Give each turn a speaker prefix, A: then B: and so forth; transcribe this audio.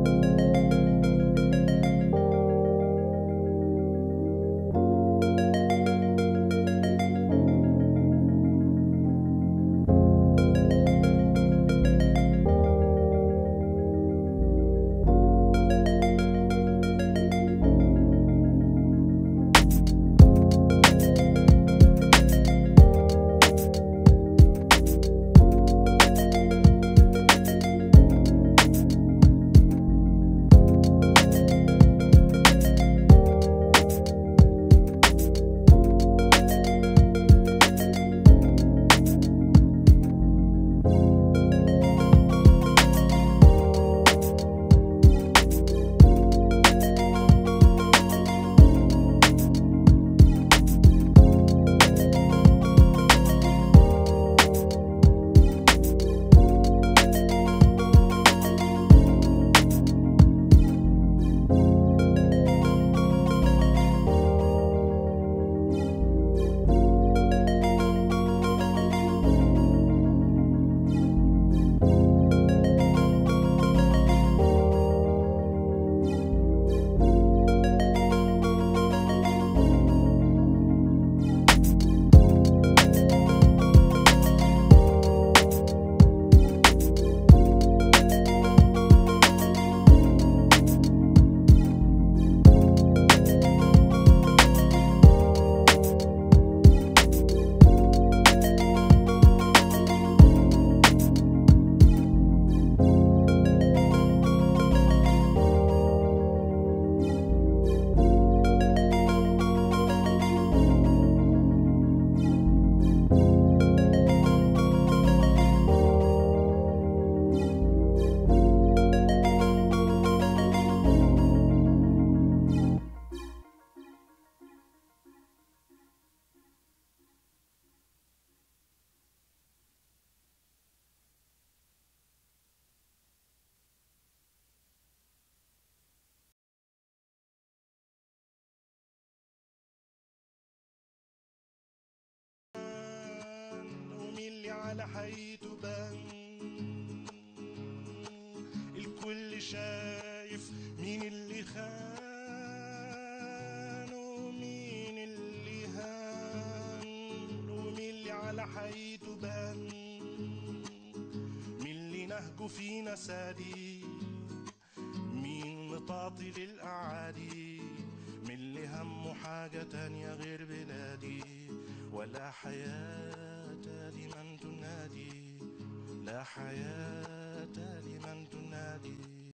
A: على حياته بان الكل شايف مين اللي خان ومين اللي هان ومين اللي على حياته بان مين اللي نهجه فينا سادي مين مطاطي للأعادي مين اللي همه حاجة تانية غير بلادي ولا حياة لمن تنادي لا حياة لمن تنادي